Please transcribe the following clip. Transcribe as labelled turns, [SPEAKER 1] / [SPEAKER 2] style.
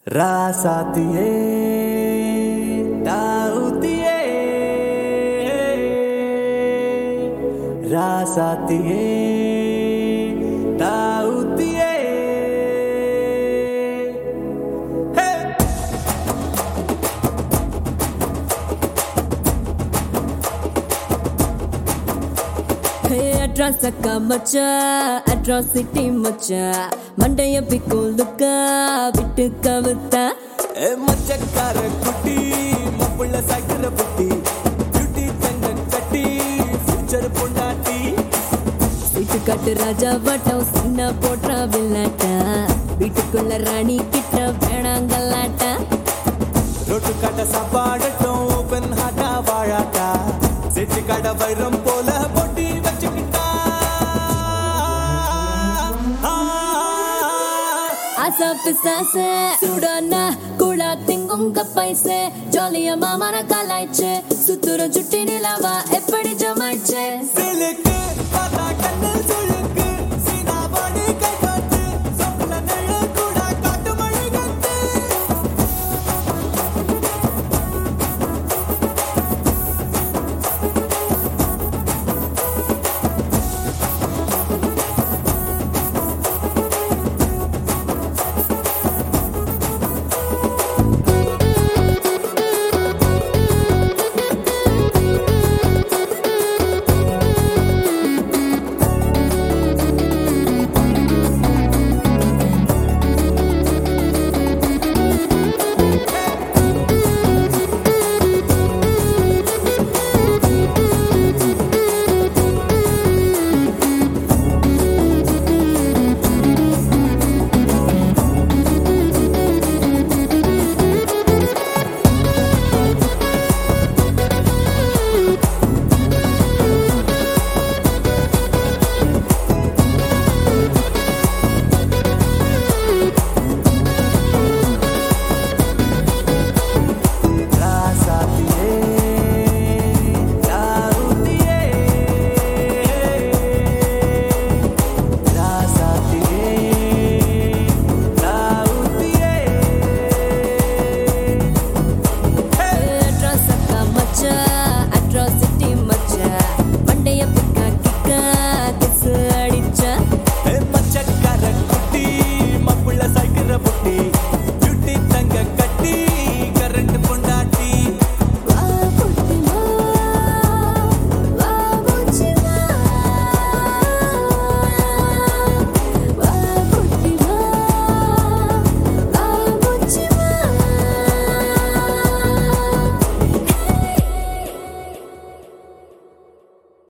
[SPEAKER 1] ராசாத்தியே தாவுத்தியே ராசாத்தியே தாவுத்தியே ஹே
[SPEAKER 2] அட்ராஸ் அக்கா மச்சா அட்ராசிட்டி மச்சா மண்டைய பிக்குலுக்கா விட்டு கவுத்தா
[SPEAKER 1] ஏ மச்சக்கார குட்டி மப்புள்ள சக்கர புட்டி பியூட்டி தங்க கட்டி ஃபியூச்சர் பொண்டாட்டி
[SPEAKER 2] வீட்டு காட்டு ராஜா வட்டம் சின்ன போட்டா வில்லாட்டா வீட்டுக்குள்ள ராணி கிட்ட வேணாங்கல்லாட்டா
[SPEAKER 1] ரொட்டு கட்ட சாப்பாடட்டும் ஓபன் ஹாட்டா வாழாட்டா செட்டு கடை வைரம் போல பொட்டி வச்சுக்கிட்டா ஆ,
[SPEAKER 2] ஆசா பிசாச சுடானா குழா திங்குங்க பைசே ஜாலியா மாமான கலாய்ச்சே சுத்துற சுட்டி நிலாவா எப்படி ஜமாய்ச்சே
[SPEAKER 1] சிலுக்கு